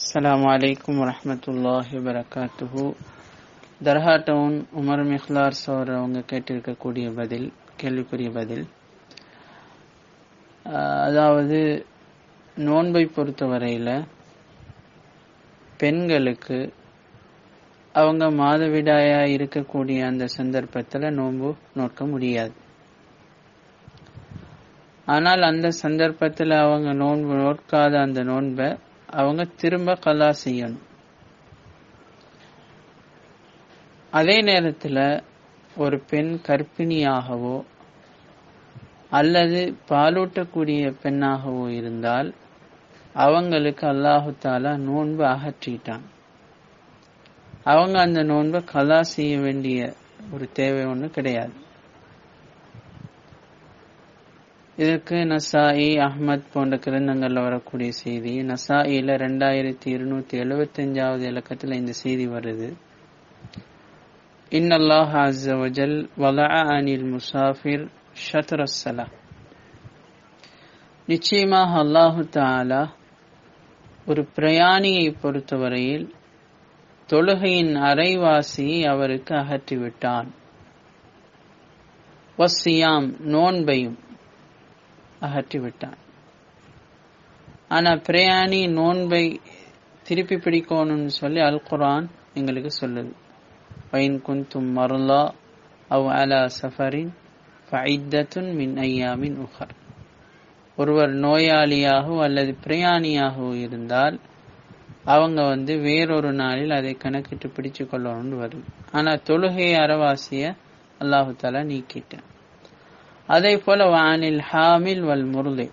السلام عليكم ورحمة الله وبركاته Dharga town Umar Mihlar sir அவங்க கேட்டிருக்கக்கூடிய பதில் கேள்விக்குரிய பதில் ஆஹ் அதாவது நோன்பை பொறுத்தவரையில் பெண்களுக்கு அவங்க மாதவிடாயா இருக்கக்கூடிய அந்த சந்தர்ப்பத்தில் நோன்பு நோக்க முடியாது ஆனால் அந்த சந்தர்ப்பத்தில் அவங்க நோன்பு நோக்காத அந்த நோன்பை அவங்க திரும்ப கலா செய்யணும் அதே நேரத்தில் ஒரு பெண் கர்ப்பிணியாகவோ அல்லது பாலூட்டக்கூடிய பெண்ணாகவோ இருந்தால் அவங்களுக்கு அல்லாஹு தாலா நோன்பு அகற்றிட்டான் அவங்க அந்த நோன்பை கலா செய்ய வேண்டிய ஒரு தேவை ஒன்று கிடையாது இதற்கு நசாயி அஹ்மத் போன்ற கிரந்தங்கள்ல வரக்கூடிய செய்தி நசாயில ரெண்டாயிரத்தி இருநூத்தி எழுபத்தி அஞ்சாவது இலக்கத்துல இந்த செய்தி வருது இன்னல்லாஹ் அஸ்ஸ வஜல் வலஅ அனில் முசாஃபிர் ஷத்ர ஸலா நிச்சயமாக அல்லாஹு தாலா ஒரு பிரயாணியை பொறுத்தவரையில் தொழுகையின் அரைவாசியை அவருக்கு அகற்றிவிட்டான் வசியாம் நோன்பையும் அகற்றிவிட்டான் ஆனா பிரயாணி நோன்பை திருப்பி பிடிக்கணும்னு சொல்லி அல் குரான் எங்களுக்கு சொல்லுது வைன் குந்தும் மருளா அவ் அலா சஃபரின் ஃபைத்தத்துன் மின் ஐயாமின் உஹர் ஒருவர் நோயாளியாகவோ அல்லது பிரயாணியாகவோ இருந்தால் அவங்க வந்து வேறொரு நாளில் அதை கணக்கிட்டு பிடிச்சு கொள்ளணும்னு வருது ஆனா தொழுகை அறவாசிய அல்லாஹு தாலா நீக்கிட்டான் அதே போல வானில் ஹாமில் வல் முருளை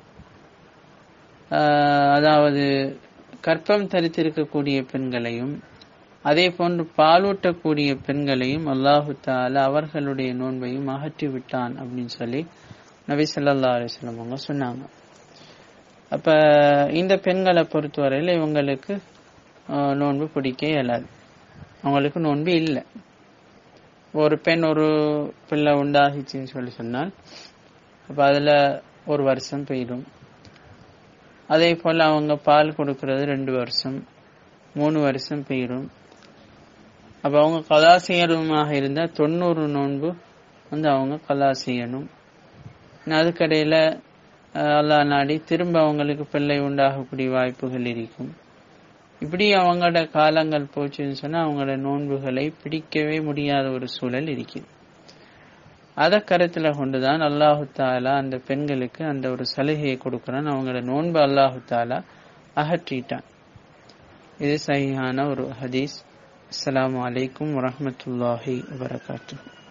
அதாவது கற்பம் தரித்திருக்கக்கூடிய பெண்களையும் அதே போன்று பாலூட்டக்கூடிய பெண்களையும் அல்லாஹு தாலா அவர்களுடைய நோன்பையும் அகற்றி விட்டான் அப்படின்னு சொல்லி நபி சொல்லா அலிஸ்லாம் அவங்க சொன்னாங்க அப்ப இந்த பெண்களை பொறுத்தவரையில் இவங்களுக்கு நோன்பு பிடிக்க இயலாது அவங்களுக்கு நோன்பு இல்லை ஒரு பெண் ஒரு பிள்ளை உண்டாகிச்சுன்னு சொல்லி சொன்னால் அப்ப அதுல ஒரு வருஷம் போயிடும் அதே போல அவங்க பால் கொடுக்கறது ரெண்டு வருஷம் மூணு வருஷம் போயிடும் அப்ப அவங்க கலா செய்யறதுமாக இருந்தா தொண்ணூறு நோன்பு வந்து அவங்க கலா செய்யணும் அதுக்கடையில அல்லா நாடி திரும்ப அவங்களுக்கு பிள்ளை உண்டாகக்கூடிய வாய்ப்புகள் இருக்கும் இப்படி அவங்களோட காலங்கள் போச்சுன்னு சொன்னா அவங்களோட நோன்புகளை பிடிக்கவே முடியாத ஒரு சூழல் இருக்குது அதை கருத்துல கொண்டுதான் அல்லாஹு தாலா அந்த பெண்களுக்கு அந்த ஒரு சலுகையை கொடுக்கறான் அவங்களோட நோன்பு அல்லாஹு தாலா அகற்றிட்டான் இது சரியான ஒரு ஹதீஸ் அஸ்லாம் வலைக்கும் வரமத்துல்லாஹி வரகாத்து